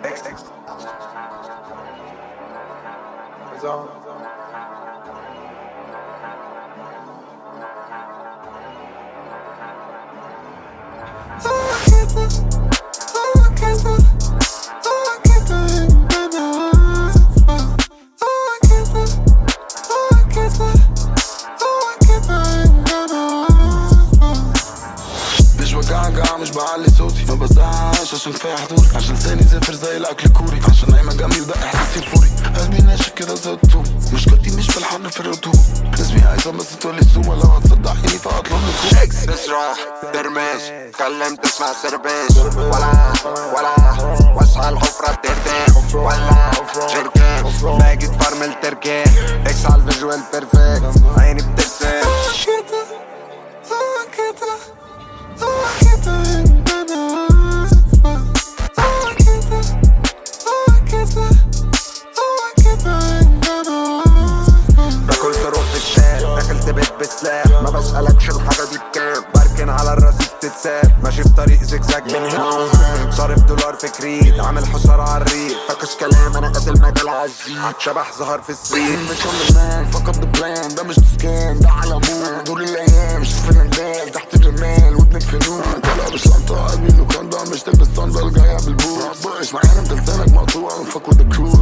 مش بجعجع مش بعلي صوتي ما بزعقش عشان كفايه حضوري عشان لساني زفر زي الاكل الكوري عشان نايمه جنبي وده احساسي الفوري قلبي ناشف كده زي الطوب مشكلتي مش في الحر في الرطوبه اسمي عايزه بس تقولي السومه لو هتصدقيني فاطلب لك كوب تسرح ترمش كلم تسمع سربش ولا ولا واسعى الحفرة بترتاح ولا جركان ماجد فرمل تركان اكس على الفيجوال بيرفكت عيني بترسم كده هو كده هو كده عندنا هو كده هو كده هو كده عندنا باكل صاروخ في الشارع داخل تبت بسلاح ما بسألكش الحاجة دي بكام بركن على الرصيف تتساب ماشي في طريق زجزاج بين هنا صارف دولار في كريد عامل حصار على الريق فاكس كلام انا قاتل مجال عزيز شبح ظهر في السين مش on the man فقط the plan ده مش تسكان ده على ابوه دور الايام شوف الجبال تحت الرمال ودنك في نور طلع بشنطة قلبي اللوكان ده مش تلبس صندل جاية بالبوت بقش معانا انت لسانك مقطوع وفك with the crew